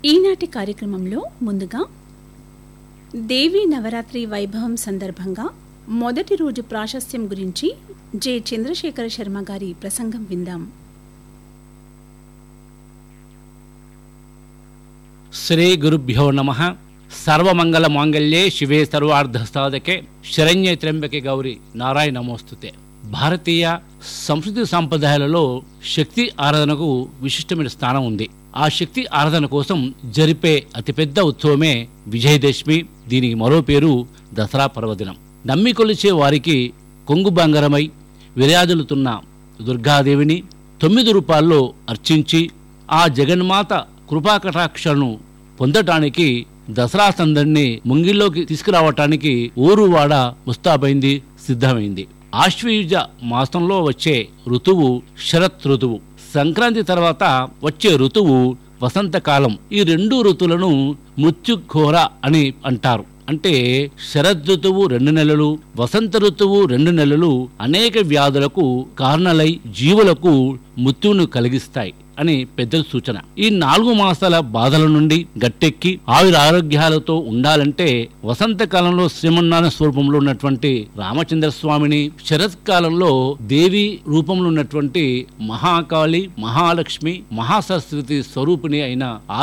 ఈనాటి కార్యక్రమంలో ముందుగా దేవీ నవరాత్రి వైభవం సందర్భంగా మొదటి రోజు ప్రాశస్త్యం గురించి జె చంద్రశేఖర శర్మ గారి ప్రసంగం విందాం శ్రీ గురుభ్యో నమ సర్వమంగళ మాంగళ్యే శివే సర్వార్ధ సాధకే శరణ్య త్ర్యంబకే గౌరి నారాయణ నమోస్తుతే భారతీయ సంస్కృతి సాంప్రదాయాలలో శక్తి ఆరాధనకు విశిష్టమైన స్థానం ఉంది ఆ శక్తి ఆరాధన కోసం జరిపే అతిపెద్ద ఉత్సవమే విజయదశమి దీనికి మరో పేరు దసరా పర్వదినం నమ్మి కొలిచే వారికి కొంగు బంగారమై విరాజులుతున్న దుర్గాదేవిని తొమ్మిది రూపాల్లో అర్చించి ఆ జగన్మాత కృపాకటాక్షలను పొందటానికి దసరా సందడిని ముంగిల్లోకి తీసుకురావటానికి ఊరువాడ ముస్తాబైంది సిద్ధమైంది ఆశ్వయుజ మాసంలో వచ్చే ఋతువు శరత్ ఋతువు సంక్రాంతి తర్వాత వచ్చే ఋతువు వసంతకాలం ఈ రెండు ఋతువులను మృత్యుఘోర అని అంటారు అంటే శరద్ ఋతువు రెండు నెలలు వసంత ఋతువు రెండు నెలలు అనేక వ్యాధులకు కారణలై జీవులకు మృత్యువును కలిగిస్తాయి అని పెద్దల సూచన ఈ నాలుగు మాసాల బాధల నుండి గట్టెక్కి ఆవిర ఆరోగ్యాలతో ఉండాలంటే వసంతకాలంలో శ్రీమన్నారాయణ స్వరూపంలో ఉన్నటువంటి రామచంద్ర స్వామిని శరత్కాలంలో దేవి రూపంలో ఉన్నటువంటి మహాకాళి మహాలక్ష్మి మహాసరస్వతి స్వరూపిణి అయిన